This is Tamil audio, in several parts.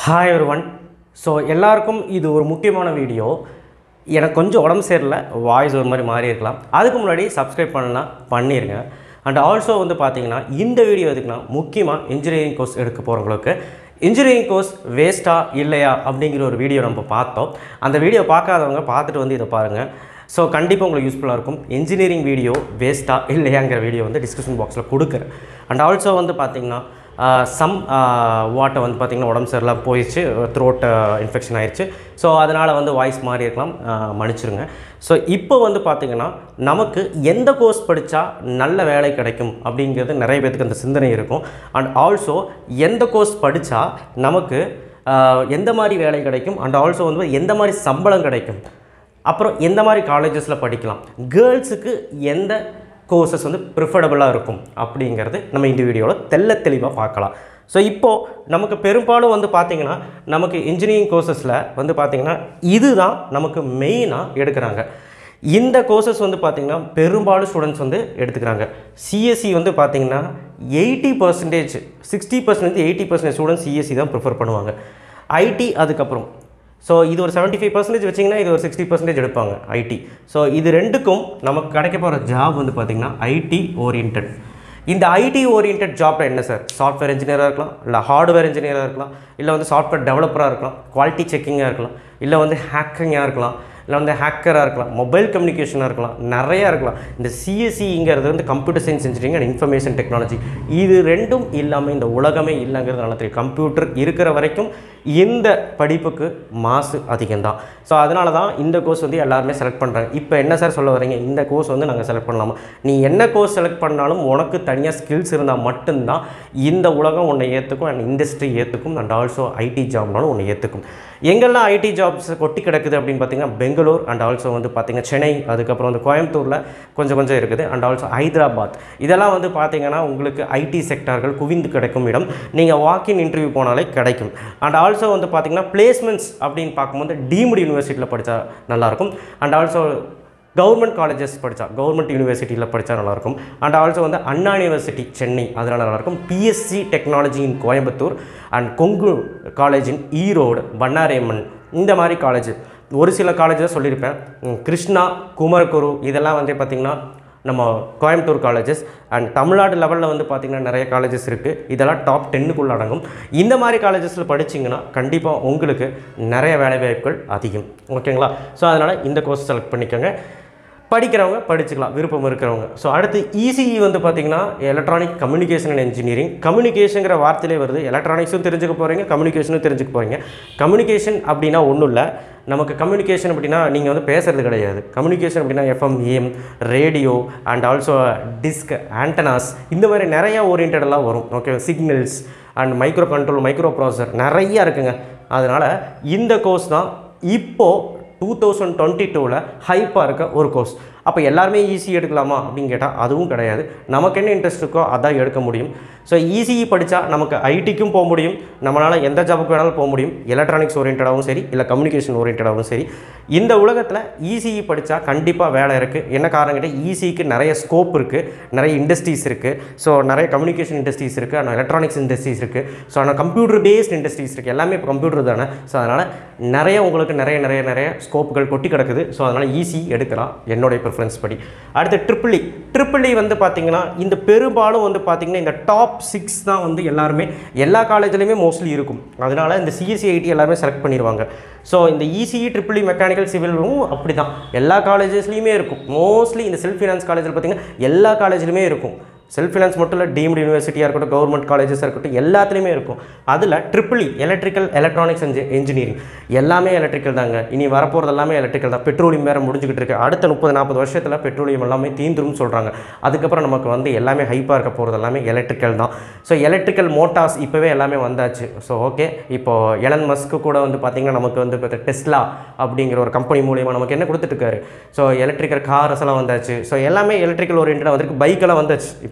ஹாய் ஒன் ஸோ எல்லாருக்கும் இது ஒரு முக்கியமான வீடியோ எனக்கு கொஞ்சம் உடம்பு சரியில்லை வாய்ஸ் ஒரு மாதிரி மாறி இருக்கலாம் அதுக்கு முன்னாடி சப்ஸ்கிரைப் பண்ணலாம் பண்ணிடுங்க அண்ட் ஆல்சோ வந்து பார்த்தீங்கன்னா இந்த வீடியோ எதுக்குன்னா முக்கியமாக இன்ஜினியரிங் கோர்ஸ் எடுக்க போகிறவங்களுக்கு இன்ஜினியரிங் கோர்ஸ் வேஸ்ட்டா இல்லையா அப்படிங்கிற ஒரு வீடியோ நம்ம பார்த்தோம் அந்த வீடியோ பார்க்காதவங்க பார்த்துட்டு வந்து இதை பாருங்கள் ஸோ கண்டிப்பாக உங்களுக்கு யூஸ்ஃபுல்லாக இருக்கும் இன்ஜினியரிங் வீடியோ வேஸ்ட்டா இல்லையாங்கிற வீடியோ வந்து டிஸ்கிரிப்ஷன் பாக்ஸில் கொடுக்குறேன் அண்ட் ஆல்சோ வந்து பார்த்தீங்கன்னா சம் வாட்டை வந்து பார்த்திங்கன்னா உடம்பு சரியில்லாம் போயிடுச்சு த்ரோட் இன்ஃபெக்ஷன் ஆயிடுச்சு ஸோ அதனால் வந்து வாய்ஸ் மாறி இருக்கலாம் ஆஹ் மன்னிச்சிருங்க ஸோ இப்போ வந்து பார்த்திங்கன்னா நமக்கு எந்த கோர்ஸ் படித்தா நல்ல வேலை கிடைக்கும் அப்படிங்கிறது நிறைய பேத்துக்கு அந்த சிந்தனை இருக்கும் அண்ட் ஆல்சோ எந்த கோர்ஸ் படித்தா நமக்கு ஆஹ் எந்த மாதிரி வேலை கிடைக்கும் அண்ட் ஆல்சோ வந்து எந்த மாதிரி சம்பளம் கிடைக்கும் அப்புறம் எந்த மாதிரி காலேஜஸில் படிக்கலாம் கேர்ள்ஸுக்கு எந்த கோர்சஸ் வந்து ப்ரிஃபரபுளாக இருக்கும் அப்படிங்கிறது நம்ம இந்த வீடியோவில் தெள்ள தெளிவாக பார்க்கலாம் ஸோ இப்போது நமக்கு பெரும்பாலும் வந்து பார்த்திங்கன்னா நமக்கு இன்ஜினியரிங் கோர்சஸில் வந்து பார்த்திங்கன்னா இதுதான் நமக்கு மெயினாக எடுக்கிறாங்க இந்த கோர்சஸ் வந்து பார்த்திங்கன்னா பெரும்பாலும் ஸ்டூடெண்ட்ஸ் வந்து எடுத்துக்கிறாங்க சிஎஸ்சி வந்து பார்த்திங்கன்னா eighty percentage sixty percentage eighty percentage students CSE தான் ப்ரிஃபர் பண்ணுவாங்க ஐடி அதுக்கப்புறம் ஸோ இது ஒரு செவன்ட்டி ஃபைவ் பர்சன்டேஜ் வச்சிங்கன்னா இது ஒரு சிக்ஸ்டி பர்சன்டேஜ் எடுப்பாங்க ஐடி ஸோ இது ரெண்டுக்கும் நமக்கு கிடைக்க போகிற ஜாப் வந்து பார்த்திங்கன்னா ஐடி ஓரியன்ட் இந்த ஐடி ஓரியன்ட் ஜாப் என்ன சார் சாஃப்ட்வேர் இன்ஜினியராக இருக்கலாம் இல்லை ஹார்ட்வேர் இன்ஜினியராக இருக்கலாம் இல்லை வந்து சாஃப்ட்வேர் டெவலப்பராக இருக்கலாம் குவாலிட்டி செக்கிங்காக இருக்கலாம் இல்லை வந்து ஹேக்கிங்காக இருக்கலாம் இல்லை வந்து ஹேக்கராக இருக்கலாம் மொபைல் கம்யூனிகேஷனாக இருக்கலாம் நிறையா இருக்கலாம் இந்த சிஎஸ்சிங்கிறது வந்து computer science engineering and information technology இது ரெண்டும் இல்லாமல் இந்த உலகமே இல்லைங்கிறது நல்லா தெரியும் கம்ப்யூட்டர் இருக்கிற வரைக்கும் இந்த படிப்புக்கு மாசு அதிகம்தான் ஸோ அதனால தான் இந்த கோர்ஸ் வந்து எல்லாருமே செலக்ட் பண்ணுறாங்க இப்போ என்ன சார் சொல்ல வரீங்க இந்த கோர்ஸ் வந்து நாங்கள் செலக்ட் பண்ணலாமா நீ என்ன கோர்ஸ் செலக்ட் பண்ணாலும் உனக்கு தனியாக ஸ்கில்ஸ் இருந்தால் மட்டும்தான் இந்த உலகம் உன்னை ஏற்றுக்கும் அண்ட் இண்டஸ்ட்ரி ஏற்றுக்கும் அண்ட் ஆல்சோ ஐடி ஜாப்னாலும் உன்னை ஏற்றுக்கும் எங்கெல்லாம் ஐடி ஜாப்ஸ் கொட்டி கிடக்குது அப்படின்னு பார்த்தீங்கன்னா பெங்களூர் அண்ட் ஆல்சோ வந்து பார்த்தீங்கன்னா சென்னை அதுக்கப்புறம் வந்து கோயம்புத்தூரில் கொஞ்சம் கொஞ்சம் இருக்குது அண்ட் ஆல்சோ ஹைதராபாத் இதெல்லாம் வந்து பார்த்தீங்கன்னா உங்களுக்கு ஐடி செக்டார்கள் குவிந்து கிடைக்கும் இடம் நீங்கள் வாக்கின் இன்டர்வியூ போனாலே கிடைக்கும் அண்ட் ஆல்சோ வந்து பார்த்தீங்கன்னா பிளேஸ்மெண்ட்ஸ் அப்படின்னு பார்க்கும்போது டீம்டு யூனிவர்சிட்டியில் படித்தா நல்லாயிருக்கும் அண்ட் ஆல்சோ கவர்மெண்ட் காலேஜஸ் படித்தா கவர்மெண்ட் யூனிவர்சிட்டியில் படித்தா நல்லாயிருக்கும் அண்ட் ஆல்சோ வந்து அண்ணா யூனிவர்சிட்டி சென்னை அதனால் நல்லாயிருக்கும் PSG technology in Coimbatore and Kongu college in Erode Bannariamman இந்த மாதிரி காலேஜ் ஒரு சில காலேஜ் சொல்லியிருப்பேன் உம், கிருஷ்ணா குமரகுரு இதெல்லாம் வந்து பார்த்திங்கன்னா நம்ம கோயம்புத்தூர் காலேஜஸ் அண்ட் தமிழ்நாடு லெவலில் வந்து பார்த்திங்கன்னா நிறைய காலேஜஸ் இருக்குது இதெல்லாம் டாப் டென்னுக்குள்ள அடங்கும் இந்த மாதிரி காலேஜஸில் படிச்சிங்கன்னா கண்டிப்பாக உங்களுக்கு நிறைய வேலைவாய்ப்புகள் அதிகம் ஓகேங்களா ஸோ அதனால் இந்த கோர்ஸ் செலக்ட் பண்ணிக்கோங்க படிக்கிறவங்க படிச்சுக்கலாம் விருப்பம் இருக்கிறவங்க ஸோ அடுத்து இசிஇ வந்து பார்த்திங்கன்னா எலக்ட்ரானிக் கம்யூனிகேஷன் அண்ட் இன்ஜினியரிங் கம்யூனிகேஷனுங்கிற வார்த்தையிலே வருது எலக்ட்ரானிக்ஸும் தெரிஞ்சுக்க போகிறீங்க கம்யூனிகேஷனும் தெரிஞ்சுக்க போகிறீங்க கம்யூனிகேஷன் அப்படின்னா ஒன்றும் இல்லை நமக்கு கம்யூனிகேஷன் அப்படின்னா நீங்கள் வந்து பேசுகிறது கிடையாது கம்யூனிகேஷன் அப்படின்னா FM AM radio and also disc antennas இந்த மாதிரி நிறையா ஓரியன்டெல்லாம் வரும் okay signals and micro control micro processor நிறையா இருக்குங்க அதனால் இந்த கோர்ஸ் தான் இப்போது டூ தௌசண்ட் டுவெண்ட்டி டூவில் ஹைப்பாக இருக்க ஒரு கோர்ஸ் அப்போ எல்லாருமே ஈஸி எடுக்கலாமா அப்படின்னு கேட்டால் அதுவும் கிடையாது நமக்கு என்ன இன்ட்ரெஸ்ட் இருக்கோ அதான் எடுக்க முடியும் ஸோ ஈஸிஇ படித்தா நமக்கு ஐடிக்கும் போக முடியும் நம்மளால் எந்த ஜாபுக்கு வேணாலும் போக முடியும் எலக்ட்ரானிக்ஸ் ஓரியன்டாகவும் சரி இல்லை கம்யூனிகேஷன் ஓரியன்டாகவும் சரி இந்த உலகத்தில் ஈஸிஇ படித்தா கண்டிப்பாக வேலை இருக்குது என்ன காரணம் கேட்டால் ஈஸிக்கு நிறைய ஸ்கோப் இருக்குது நிறைய இண்டஸ்ட்ரீஸ் இருக்குது ஸோ நிறைய கம்யூனிகேஷன் இண்டஸ்ட்ரீஸ் இருக்குது ஆனால் எலக்ட்ரானிக்ஸ் இண்டஸ்ட்ரீஸ் இருக்குது ஸோ ஆனால் கம்ப்யூட்டர் பேஸ்ட் இண்டஸ்ட்ரீஸ் இருக்குது எல்லாமே இப்போ கம்ப்யூட்டர் தானே ஸோ அதனால் நிறைய உங்களுக்கு நிறைய நிறைய நிறைய ஸ்கோப்புகள் கொட்டி கிடக்குது ஸோ அதனால் ஈஸி எடுக்கலாம் என்னுடைய ப்ரிஃபரன்ஸ் படி அடுத்து ட்ரிபிள் இ ட்ரிபிள் இ வந்து பார்த்தீங்கன்னா இந்த பெரும்பாலும் வந்து பார்த்தீங்கன்னா இந்த டாப் சிக்ஸ் தான் வந்து எல்லாருமே எல்லா காலேஜ்லையுமே மோஸ்ட்லி இருக்கும் அதனால இந்த சிஎஸ்சி ஐடி எல்லாருமே செலக்ட் பண்ணிடுவாங்க ஸோ இந்த இசிஇ ட்ரிபிள் இ மெக்கானிக்கல் சிவிலும் அப்படி தான் எல்லா காலேஜஸ்லையுமே இருக்கும் மோஸ்ட்லி இந்த செல்ஃப் ஃபினான்ஸ் காலேஜில் பார்த்தீங்கன்னா எல்லா காலேஜ்லையுமே இருக்கும் செல்ஃப் ஃபினான்ஸ் மட்டும் இல்லை டீம்டு யூனிவர்சிட்டியாக இருக்கட்டும் கவர்மெண்ட் காலேஜஸாக இருக்கட்டும் எல்லாத்துலேயுமே இருக்கும் அதில் triple E electrical electronics and engineering எல்லாமே எலக்ட்ரிக்கல் தாங்க இனி வரப்போகிறது எல்லாமே எலக்ட்ரிக்கல் தான் பெட்ரோலியம் வேறு முடிஞ்சுக்கிட்டு இருக்கு அடுத்த முப்பது நாற்பது வருஷத்தில் பெட்ரோலியம் எல்லாமே தீந்துரும்னு சொல்கிறாங்க அதுக்கப்புறம் நமக்கு வந்து எல்லாமே ஹைப்பாக இருக்க போகிறது எல்லாமே எலக்ட்ரிக்கல் தான் ஸோ எலக்ட்ரிக்கல் மோட்டார்ஸ் இப்போவே எல்லாமே வந்தாச்சு ஸோ ஓகே இப்போது எலன் மஸ்க்கு கூட வந்து பார்த்திங்கன்னா நமக்கு வந்து இப்போ டெஸ்லா அப்படிங்கிற ஒரு கம்பெனி மூலியமாக நமக்கு என்ன கொடுத்துட்ருக்காரு ஸோ எலக்ட்ரிக்கல் கார்ஸ் எல்லாம் வந்தாச்சு ஸோ எல்லாமே எலக்ட்ரிக்கல் ஓரியன்டாக வந்திருக்கு பைக்கெல்லாம் வந்தாச்சு இப்போ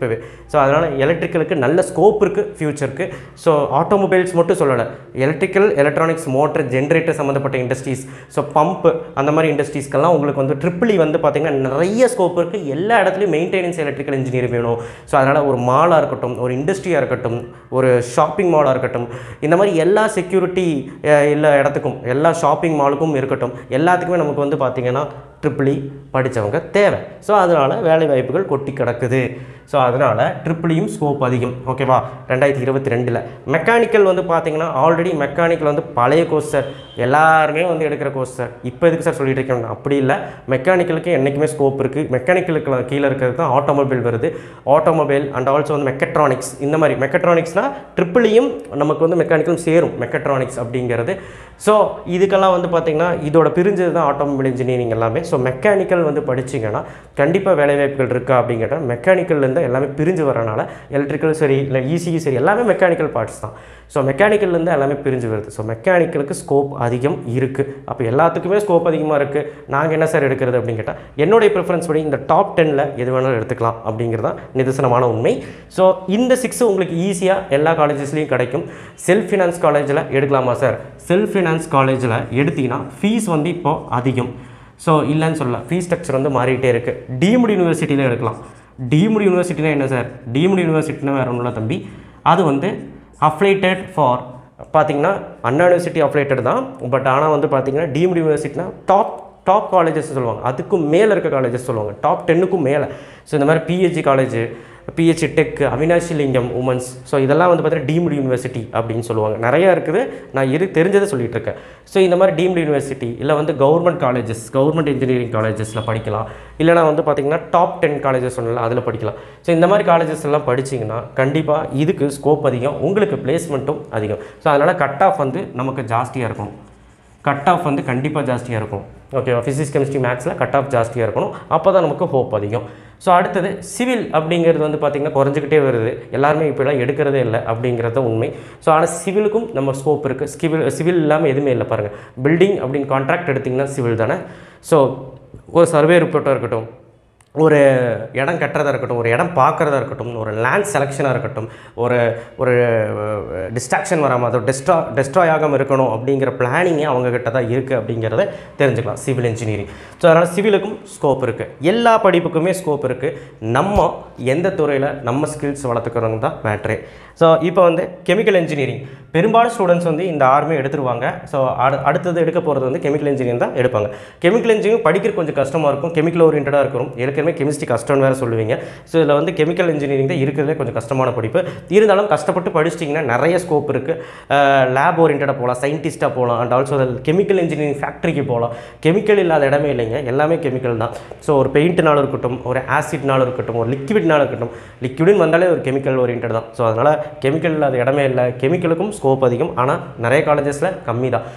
இப்போவே ஸோ அதனால் எலக்ட்ரிக்கலுக்கு நல்ல ஸ்கோப் இருக்குது ஃப்யூச்சருக்கு ஸோ ஆட்டோமொபைல்ஸ் மட்டும் சொல்லலை எலக்ட்ரிக்கல் எலக்ட்ரானிக்ஸ் மோட்டர் ஜென்ரேட்டர் சம்மந்தப்பட்ட இண்டஸ்ட்ரீஸ் ஸோ பம்ப் அந்த மாதிரி இண்டஸ்ட்ரீஸ்க்கெல்லாம் உங்களுக்கு வந்து ட்ரிபிளி வந்து பார்த்திங்கன்னா நிறைய ஸ்கோப் இருக்குது எல்லா இடத்துலையும் மெயின்டெனன்ஸ் எலக்ட்ரிக்கல் இன்ஜினியர் வேணும் ஸோ அதனால் ஒரு மாலாக இருக்கட்டும் ஒரு இண்டஸ்ட்ரியாக இருக்கட்டும் ஒரு ஷாப்பிங் மாலாக இருக்கட்டும் இந்த மாதிரி எல்லா செக்யூரிட்டி எல்லா இடத்துக்கும் எல்லா ஷாப்பிங் மாலுக்கும் இருக்கட்டும் எல்லாத்துக்குமே நமக்கு வந்து பார்த்திங்கன்னா ட்ரிபிளி படித்தவங்க தேவை ஸோ அதனால் வேலை வாய்ப்புகள் கொட்டி கிடக்குது ஸோ அதனால் ட்ரிபிளியும் ஸ்கோப் அதிகம் ஓகேவா ரெண்டாயிரத்தி இருபத்தி ரெண்டில் மெக்கானிக்கல் வந்து பார்த்தீங்கன்னா ஆல்ரெடி மெக்கானிக்கல் வந்து பழைய கோர்ஸ் சார் எல்லாருமே வந்து எடுக்கிற கோர்ஸ் சார் இப்போ எதுக்கு சார் சொல்லிட்டு இருக்கேன் அப்படி இல்லை மெக்கானிக்கலுக்கு என்றைக்குமே ஸ்கோப் இருக்குது மெக்கானிக்கலுக்கு கீழே இருக்கிறது தான் ஆட்டோமொபைல் வருது ஆட்டோமொபைல் அண்ட் ஆல்சோ வந்து மெக்கட்ரானிக்ஸ் இந்த மாதிரி மெக்கட்ரானிக்ஸ்னால் ட்ரிபிளியும் நமக்கு வந்து மெக்கானிக்கலும் சேரும் மெக்கட்ரானிக்ஸ் அப்படிங்கிறது ஸோ இதுக்கெல்லாம் வந்து பார்த்திங்கன்னா இதோட பிரிஞ்சது தான் ஆட்டோமொபைல் இன்ஜினியரிங் எல்லாமே ஸோ மெக்கானிக்கல் வந்து படிச்சிங்கன்னா கண்டிப்பாக வேலைவாய்ப்புகள் இருக்கா அப்படின்னு கேட்டால் மெக்கானிக்கல்லேருந்து எல்லாமே பிரிஞ்சு வரனால எலக்ட்ரிக்கல் சரி இல்லை இசிஇ சரி எல்லாமே மெக்கானிக்கல் பார்ட்ஸ் தான் ஸோ மெக்கானிக்கல்லேருந்து எல்லாமே பிரிஞ்சு வருது ஸோ மெக்கானிக்கலுக்கு ஸ்கோப் அதிகம் இருக்குது அப்போ எல்லாத்துக்குமே ஸ்கோப் அதிகமாக இருக்குது நாங்கள் என்ன சார் எடுக்கிறது அப்படின்னு கேட்டால் என்னுடைய ப்ரிஃபரன்ஸ் படி இந்த டாப் டெனில் எது வேணாலும் எடுத்துக்கலாம் அப்படிங்கிறது தான் நிதர்சனமான உண்மை ஸோ இந்த சிக்ஸ் உங்களுக்கு ஈஸியாக எல்லா காலேஜஸ்லேயும் கிடைக்கும் செல்ஃப் ஃபினான்ஸ் காலேஜில் எடுக்கலாமா சார் செல்ஃப் ஃபினான்ஸ் காலேஜில் எடுத்தீங்கன்னா ஃபீஸ் வந்து இப்போது அதிகம் ஸோ இல்லைன்னு சொல்லலாம் ஃபீஸ் ஸ்ட்ரக்சர் வந்து மாறிட்டே இருக்குது டீம்டு யூனிவர்சிட்டியில் எடுக்கலாம் டீம்டு யூனிவர்சிட்டினா என்ன சார் டீம்டு யூனிவர்சிட்டினா வேறு ஒன்றும் இல்லை தம்பி அது வந்து அஃப்லேட்டட் ஃபார் பார்த்தீங்கன்னா அண்ணா யூனிவர்சிட்டி அஃப்லேட்டட் தான் பட் ஆனால் வந்து பார்த்தீங்கன்னா டீம்டு யூனிவர்சிட்டினா டாப் டாப் காலேஜஸ் சொல்லுவாங்க அதுக்கும் மேலே இருக்க காலேஜஸ் சொல்லுவாங்க டாப் டென்னுக்கும் மேலே ஸோ இந்த மாதிரி PSG college PSG tech Avinashilingam women's so இதெல்லாம் வந்து பார்த்தீங்கன்னா டீம்டு யூனிவர்சிட்டி அப்படின்னு சொல்லுவாங்க நிறையா இருக்குது நான் இரு தெரிஞ்சதை சொல்லிட்டு இருக்கேன் ஸோ இந்த மாதிரி டீம்டு யூனிவர்சிட்டி இல்லை வந்து கவர்மெண்ட் காலேஜஸ் கவர்மெண்ட் இன்ஜினியரிங் காலேஜஸில் படிக்கலாம் இல்லைனா வந்து பார்த்திங்கன்னா டாப் டென் காலேஜஸ் சொன்னல அதில் படிக்கலாம் ஸோ இந்த மாதிரி காலேஜஸ் எல்லாம் படிச்சிங்கன்னா கண்டிப்பாக இதுக்கு ஸ்கோப் அதிகம் உங்களுக்கு பிளேஸ்மெண்ட்டும் அதிகம் ஸோ அதனால் கட் ஆஃப் வந்து நமக்கு ஜாஸ்தியாக இருக்கும் கட் ஆஃப் வந்து கண்டிப்பாக ஜாஸ்தியாக இருக்கும் ஓகேவா ஃபிசிக்ஸ் கெமிஸ்ட்ரி மேக்ஸில் கட் ஆஃப் ஜாஸ்தியாக இருக்கணும் அப்போ தான் நமக்கு ஹோப் அதிகம் ஸோ அடுத்தது சிவில் அப்படிங்கிறது வந்து பார்த்திங்கன்னா குறைஞ்சிக்கிட்டே வருது எல்லாருமே இப்போலாம் எடுக்கிறதே இல்லை அப்படிங்கிறது உண்மை ஸோ ஆனால் சிவிலுக்கும் நம்ம ஸ்கோப் இருக்குது சிவில் சிவில் இல்லாமல் எதுவுமே இல்லை பாருங்கள் பில்டிங் அப்படின்னு கான்ட்ராக்ட் எடுத்திங்கன்னா சிவில் தானே ஸோ ஒரு சர்வே ரிப்போர்ட்டாக இருக்கட்டும் ஒரு இடம் கட்டுறதா இருக்கட்டும் ஒரு இடம் பார்க்குறதா இருக்கட்டும் ஒரு லேண்ட் செலெக்ஷனாக இருக்கட்டும் ஒரு ஒரு டிஸ்ட்ராக்ஷன் வராமல் அது டெஸ்ட்ரா டெஸ்ட்ராய் ஆகாமல் இருக்கணும் அப்படிங்கிற பிளானிங்கே அவங்கக்கிட்ட தான் இருக்குது அப்படிங்கிறத தெரிஞ்சுக்கலாம் சிவில் இன்ஜினியரிங் ஸோ அதனால் சிவிலுக்கும் ஸ்கோப் இருக்குது எல்லா படிப்புக்குமே ஸ்கோப் இருக்குது நம்ம எந்த துறையில் நம்ம ஸ்கில்ஸ் வளர்த்துக்கிறோங்க தான் மேட்ரே ஸோ இப்போ வந்து கெமிக்கல் இன்ஜினியரிங் பெரும்பாலும் ஸ்டூடெண்ட்ஸ் வந்து இந்த ஆர்மே எடுத்துருவாங்க ஸோ அடு அடுத்தது எடுக்க போகிறது வந்து கெமிக்கல் இன்ஜினியரிங் தான் எடுப்பாங்க கெமிக்கல் இன்ஜினியரிங் படிக்கிற கொஞ்சம் கஷ்டமாக இருக்கும் கெமிக்கல் ஓரியன்டாக இருக்கும் ஏற்கனவே கெமிஸ்ட்ரி கஷ்டம்னு வேறு சொல்லுவீங்க ஸோ இதில் வந்து கெமிக்கல் இன்ஜினியரிங் தான் இருக்கிறதுலே கொஞ்சம் கஷ்டமான படிப்பு இருந்தாலும் கஷ்டப்பட்டு படிச்சிட்டிங்கன்னா நிறைய ஸ்கோப் இருக்குது லேப் ஓரியன்டாக போகலாம் சயின்டிஸ்ட்டாக போகலாம் அண்ட் ஆல்சோ கெமிக்கல் இன்ஜினியரிங் ஃபேக்ட்ரிக்கு போகலாம் கெமிக்கல் இல்லாத இடமே இல்லைங்க எல்லாமே கெமிக்கல் தான் ஸோ ஒரு பெயிண்ட்னாலும் இருக்கட்டும் ஒரு ஆசிட்னாலும் இருக்கட்டும் ஒரு லிக்விட்னாலும் இருக்கட்டும் லிக்விடுன்னு வந்தாலே ஒரு கெமிக்கல் ஓரியன்ட் தான் ஸோ அதனால் கெமிக்கல் இல்லாத இடமே இல்லை கெமிக்கலுக்கும் ஸ்கோப் அதிகம் ஆனால் நிறைய காலேஜஸில் கம்மி தான்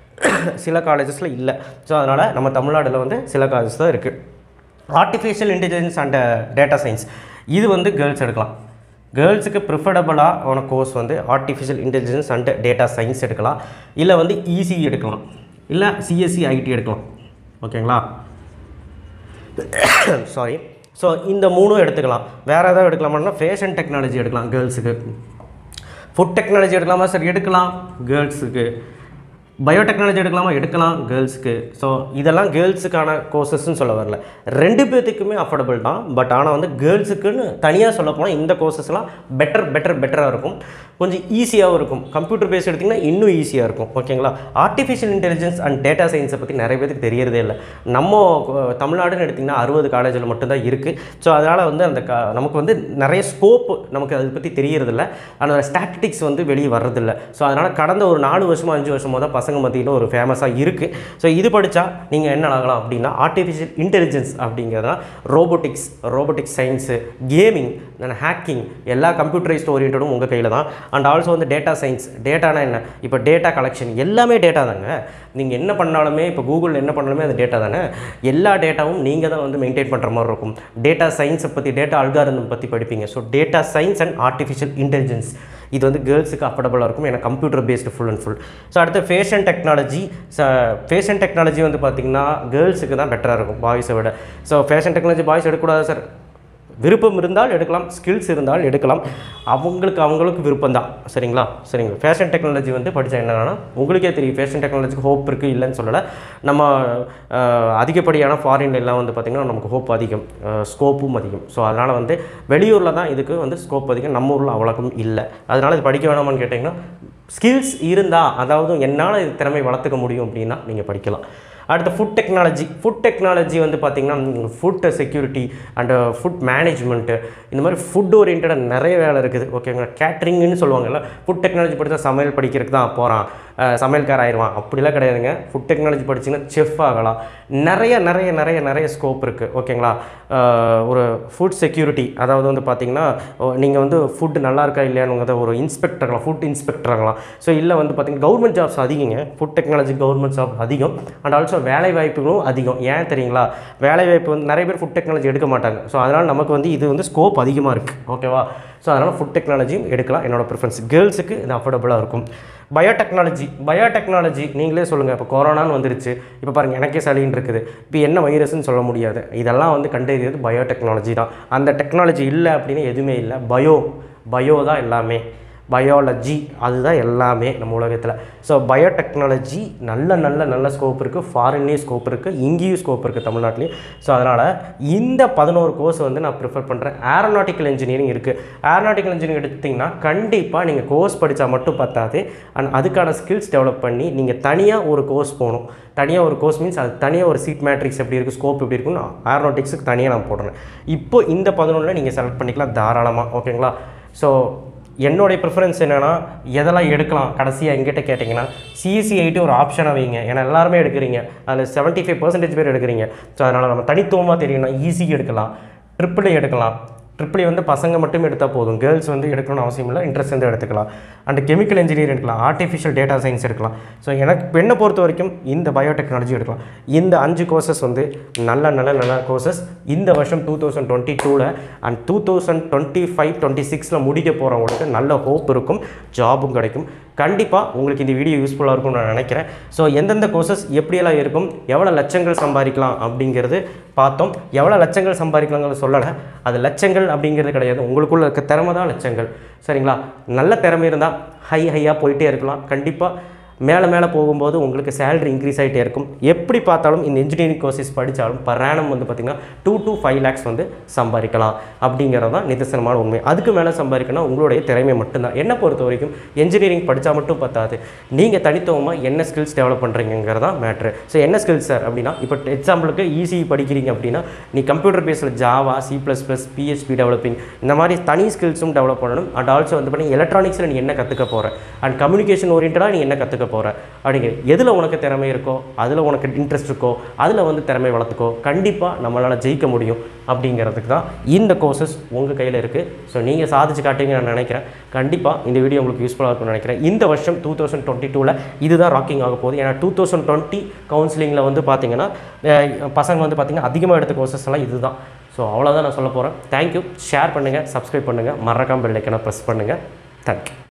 சில காலேஜஸில் இல்லை ஸோ அதனால் நம்ம தமிழ்நாட்டில் வந்து சில காலேஜஸ் தான் இருக்குது artificial intelligence and data science இது வந்து கேர்ள்ஸ் எடுக்கலாம் கேர்ள்ஸுக்கு ப்ரிஃபரபுளாக ஆன கோர்ஸ் வந்து artificial intelligence and data science எடுக்கலாம் இல்லை வந்து இசி எடுக்கலாம் இல்லை சிஎஸ்சி ஐடி எடுக்கலாம் ஓகேங்களா சாரி ஸோ இந்த மூணும் எடுத்துக்கலாம் வேறு ஏதாவது எடுக்கலாமான்னா ஃபேஷன் டெக்னாலஜி எடுக்கலாம் கேர்ள்ஸுக்கு ஃபுட் டெக்னாலஜி எடுக்கலாமா சார் எடுக்கலாம் கேர்ள்ஸுக்கு பயோடெக்னாலஜி எடுக்கலாமா எடுக்கலாம் கேர்ள்ஸுக்கு ஸோ இதெல்லாம் கேர்ள்ஸுக்கான கோர்சஸ்ன்னு சொல்ல வரல ரெண்டு பேர்த்துக்குமே அஃபோர்டபுள் தான் பட் ஆனால் வந்து கேர்ள்ஸுக்குன்னு தனியாக சொல்ல போனால் இந்த கோர்சஸ்லாம் பெட்டர் பெட்டர் பெட்டராக இருக்கும் கொஞ்சம் ஈஸியாகவும் இருக்கும் கம்ப்யூட்டர் பேஸ் எடுத்திங்கன்னா இன்னும் ஈஸியாக இருக்கும் ஓகேங்களா ஆர்டிஃபிஷியல் இன்டெலிஜென்ஸ் அண்ட் டேட்டா சயின்ஸை பற்றி நிறைய பேருக்கு தெரியறதே இல்லை நம்ம அஹ், தமிழ்நாடுன்னு எடுத்திங்கன்னா அறுபது காலேஜில் மட்டும்தான் இருக்குது ஸோ அதனால் வந்து அந்த க நமக்கு வந்து நிறைய ஸ்கோப் நமக்கு அதை பற்றி தெரியறதில்ல அந்த ஸ்டாட்டிஸ்டிக்ஸ் வந்து வெளியே வர்றதில்ல ஸோ அதனால் கடந்த ஒரு நாலு வருஷமோ அஞ்சு வருஷமோ தான் பசங்க மத்தியில் ஒரு ஃபேமஸாக இருக்குது ஸோ இது படித்தா நீங்கள் என்ன ஆகலாம் அப்படின்னா ஆர்டிஃபிஷியல் இன்டெலிஜென்ஸ் அப்படிங்கிறதுனா robotics robotics science gaming hacking எல்லா கம்ப்யூட்டரைஸ்ட் ஓரியன்டும் உங்கள் கையில் தான் அண்ட் ஆல்சோ வந்து டேட்டா சயின்ஸ் டேட்டானா என்ன இப்போ டேட்டா கலெக்ஷன் எல்லாமே டேட்டா தாங்க நீங்கள் என்ன பண்ணாலுமே இப்போ கூகுளில் என்ன பண்ணாலுமே அது டேட்டா தானே எல்லா டேட்டாவும் நீங்கள் தான் வந்து மெயின்டைன் பண்ணுற மாதிரி இருக்கும் டேட்டா சயின்ஸை பற்றி டேட்டா அல்காரிதம் பற்றி படிப்பீங்க so data science and artificial intelligence இது வந்து கேர்ள்ஸுக்கு அஃபோர்டபுளாக இருக்கும் ஏன்னா computer based full and full so அடுத்து ஃபேஷன் டெக்னாலஜி ஃபேஷன் டெக்னாலஜி வந்து பார்த்திங்கன்னா கேர்ள்ஸுக்கு தான் பெட்டராக இருக்கும் பாய்ஸை விட ஸோ ஃபேஷன் டெக்னாலஜி பாய்ஸ் எடுக்கக்கூடாது சார் விருப்பம் இருந்தால் எடுக்கலாம் ஸ்கில்ஸ் இருந்தால் எடுக்கலாம் அவங்களுக்கு அவங்களுக்கு விருப்பம் தான் சரிங்களா சரிங்களா ஃபேஷன் டெக்னாலஜி வந்து படித்தா என்னன்னா உங்களுக்கே தெரியும் ஃபேஷன் டெக்னாலஜிக்கு ஹோப் இருக்குது இல்லைன்னு சொல்லலை நம்ம அஹ், அதிகப்படியான ஃபாரின்ல எல்லாம் வந்து பார்த்திங்கன்னா நமக்கு ஹோப் அதிகம் ஸ்கோப்பும் அதிகம் ஸோ அதனால் வந்து வெளியூரில் தான் இதுக்கு வந்து ஸ்கோப் அதிகம் நம்ம ஊரில் அவ்வளோக்கும் இல்லை அதனால் இது படிக்க வேணாமான்னு கேட்டிங்கன்னா ஸ்கில்ஸ் இருந்தால் அதாவது என்னால் இது திறமை வளர்த்துக்க முடியும் அப்படின்னா நீங்கள் படிக்கலாம் அடுத்து ஃபுட் டெக்னாலஜி ஃபுட் டெக்னாலஜி வந்து பார்த்திங்கன்னா food security and food management இந்த மாதிரி ஃபுட் ஓரியன்டாக நிறைய வேலை இருக்குது ஓகேங்களா கேட்ரிங்னு சொல்லுவாங்கல்ல ஃபுட் டெக்னாலஜி படித்தா சமையல் படிக்கிறதுக்கு தான் போகிறான் சமையல்கார ஆயிடுவான் அப்படிலாம் கிடையாதுங்க ஃபுட் டெக்னாலஜி படிச்சிங்கன்னா செஃப் ஆகலாம் நிறைய நிறைய நிறைய நிறைய ஸ்கோப் இருக்குது ஓகேங்களா அஹ் ஒரு ஃபுட் செக்யூரிட்டி அதாவது வந்து பார்த்திங்கன்னா நீங்கள் வந்து ஃபுட் நல்லா இருக்கா இல்லையானுங்கிறத ஒரு இன்ஸ்பெக்டர் ஆகலாம் ஃபுட் இன்ஸ்பெக்டர் ஆகலாம் ஸோ இல்லை வந்து பார்த்திங்கன்னா கவர்மெண்ட் ஜாப்ஸ் அதிகங்க ஃபுட் டெக்னாலஜி கவர்மெண்ட் ஜாப் அதிகம் அண்ட் ஆல்சோ வேலை வாய்ப்புகளும் அதிகம் ஏன் தெரியுங்களா வேலை வாய்ப்பு வந்து நிறைய பேர் ஃபுட் டெக்னாலஜி எடுக்க மாட்டாங்க ஸோ அதனால் நமக்கு வந்து இது வந்து ஸ்கோப் அதிகமாக இருக்குது ஓகேவா ஸோ அதனால் ஃபுட் டெக்னாலஜியும் எடுக்கலாம் என்னோட ப்ரிஃபரன்ஸ் கேர்ள்ஸுக்கு இது அஃபோர்டபுளாக இருக்கும் பயோடெக்னாலஜி பயோடெக்னாலஜி நீங்களே சொல்லுங்கள் இப்போ கொரோனான்னு வந்துருச்சு இப்போ பாருங்கள் எனக்கே சளின்னு இருக்குது இப்போ என்ன வைரஸ்னு சொல்ல முடியாது இதெல்லாம் வந்து கண்டறியது பயோடெக்னாலஜி தான் அந்த டெக்னாலஜி இல்லை அப்படின்னு எதுவுமே இல்லை பயோ பயோ தான் எல்லாமே பயாலஜி அதுதான் எல்லாமே நம்ம உலகத்தில் ஸோ பயோடெக்னாலஜி நல்ல நல்ல நல்ல ஸ்கோப் இருக்குது ஃபாரின்லேயும் ஸ்கோப் இருக்குது இங்கேயும் ஸ்கோப் இருக்குது தமிழ்நாட்டிலையும் ஸோ அதனால் இந்த பதினோரு கோர்ஸ் வந்து நான் ப்ரிஃபர் பண்ணுறேன் ஏரோநாட்டிக்கல் இன்ஜினியரிங் இருக்குது ஏரோநாட்டிக்கல் இன்ஜினியரிங் எடுத்திங்கன்னா கண்டிப்பாக நீங்கள் கோர்ஸ் படித்தா மட்டும் பத்தாது அண்ட் அதுக்கான ஸ்கில்ஸ் டெவலப் பண்ணி நீங்கள் தனியாக ஒரு கோர்ஸ் போகணும் தனியாக ஒரு கோர்ஸ் மீன்ஸ் அது தனியாக ஒரு சீட் மேட்ரிக்ஸ் எப்படி இருக்குது ஸ்கோப் எப்படி இருக்குன்னு ஏரோநாட்டிக்ஸுக்கு தனியாக நான் போடுறேன் இப்போ இந்த பதினொன்றில் நீங்கள் செலக்ட் பண்ணிக்கலாம் தாராளமாக ஓகேங்களா ஸோ என்னுடைய ப்ரிஃபரன்ஸ் என்னென்னா எதெல்லாம் எடுக்கலாம் கடைசியாக எங்கிட்ட கேட்டிங்கன்னா சிஎஸ்சி ஐடி ஒரு ஆப்ஷனாக வைங்க ஏன்னா எல்லாருமே எடுக்கிறீங்க அதில் செவன்ட்டி ஃபைவ் பர்சன்டேஜ் பேர் எடுக்கிறீங்க ஸோ அதனால் நம்ம தனித்துவமாக தெரியணும்னா ஈஸி எடுக்கலாம் ட்ரிப்பிள் எடுக்கலாம் ட்ரிபிள் வந்து பசங்க மட்டும் எடுத்தால் போதும் கேர்ள்ஸ் வந்து எடுக்கணும்னு அவசியம் இல்லை இன்ட்ரெஸ்ட் வந்து எடுத்துக்கலாம் அண்ட் கெமிக்கல் இன்ஜினியர் எடுக்கலாம் ஆர்டிஃபிஷியல் டேட்டா சயின்ஸ் எடுக்கலாம் ஸோ எனக்கு என்னை பொறுத்த வரைக்கும் இந்த பயோடெக்னாலஜி எடுக்கலாம் இந்த அஞ்சு கோர்சஸ் வந்து நல்ல நல்ல நல்ல கோர்சஸ் இந்த வருஷம் டூ தௌசண்ட் டுவெண்ட்டி டூவில் and two thousand twenty five twenty சிக்ஸில் முடிக்க போகிறவங்களுக்கு நல்ல ஹோப் இருக்கும் ஜாபும் கிடைக்கும் கண்டிப்பாக உங்களுக்கு இந்த வீடியோ யூஸ்ஃபுல்லாக இருக்கும்னு நான் நினைக்கிறேன் ஸோ எந்தெந்த கோர்சஸ் எப்படியெல்லாம் இருக்கும் எவ்வளோ லட்சங்கள் சம்பாதிக்கலாம் அப்படிங்கிறது பார்த்தோம் எவ்வளோ லட்சங்கள் சம்பாதிக்கலாங்கிறது சொல்லலை அது லட்சங்கள் அப்படிங்கிறது கிடையாது உங்களுக்குள்ள இருக்க திறமை தான் லட்சங்கள் சரிங்களா நல்ல திறமை இருந்தால் ஹை ஹையாக போயிட்டே இருக்கலாம் கண்டிப்பாக மேலே மேலே போகும்போது உங்களுக்கு சேலரி இன்க்ரீஸ் ஆகிட்டே இருக்கும் எப்படி பார்த்தாலும் இந்த இன்ஜினியரிங் கோர்சஸ் படித்தாலும் பர் annum வந்து பார்த்திங்கன்னா டூ to ஃபைவ் லேக்ஸ் வந்து சம்பாதிக்கலாம் அப்படிங்கிறது தான் நிதர்சனமான உண்மை அதுக்கு மேலே சம்பாதிக்கணும் உங்களுடைய திறமை மட்டும்தான் என்னை பொறுத்த வரைக்கும் இன்ஜினியரிங் படித்தா மட்டும் பத்தாது நீங்கள் தனித்துவமாக என்ன ஸ்கில்ஸ் டெவலப் பண்ணுறீங்கிறது தான் மேட்ரு ஸோ என்ன ஸ்கில்ஸ் சார் அப்படின்னா இப்போ எக்ஸாம்பிளுக்கு ஈஸி படிக்கிறீங்க அப்படின்னா நீ கம்ப்யூட்டர் பேஸில் Java C plus plus PHP developing இந்த மாதிரி தனி ஸ்கில்ஸும் டெவலப் பண்ணணும் அண்ட் ஆல்சோ வந்து பார்த்தீங்கன்னா எலக்ட்ரானிக்ஸில் நீ என்ன கற்றுக்க போகிற அண்ட் கம்யூனிகேஷன் ஓரியன்டாக நீ என்ன கற்றுக்க போகிற அப்படிங்கிற எதில் உனக்கு திறமை இருக்கோ அதில் உனக்கு இன்ட்ரெஸ்ட் இருக்கோ அதில் வந்து திறமை வளர்த்துக்கோ கண்டிப்பாக நம்மளால் ஜெயிக்க முடியும் அப்படிங்கிறதுக்கு தான் இந்த கோர்சஸ் உங்கள் கையில் இருக்குது ஸோ நீங்கள் சாதிச்சு காட்டுவீங்கன்னு நான் நினைக்கிறேன் கண்டிப்பாக இந்த வீடியோ உங்களுக்கு யூஸ்ஃபுல்லாக இருக்கும்னு நினைக்கிறேன் இந்த வருஷம் டூ தௌசண்ட் டுவெண்ட்டி டூவில் இதுதான் ராக்கிங் ஆக போகுது ஏன்னா டூ தௌசண்ட் டுவெண்ட்டி கவுன்சிலிங்கில் வந்து பார்த்தீங்கன்னா அஹ், பசங்க வந்து பார்த்தீங்கன்னா அதிகமாக எடுத்த கோர்சஸ் எல்லாம் இதுதான் ஸோ அவ்வளோதான் நான் சொல்ல போகிறேன் தேங்க்யூ ஷேர் பண்ணுங்கள் சப்ஸ்கிரைப் பண்ணுங்கள் மறக்காம பெல் ஐக்கனை ப்ரெஸ் பண்ணுங்கள் தேங்க்யூ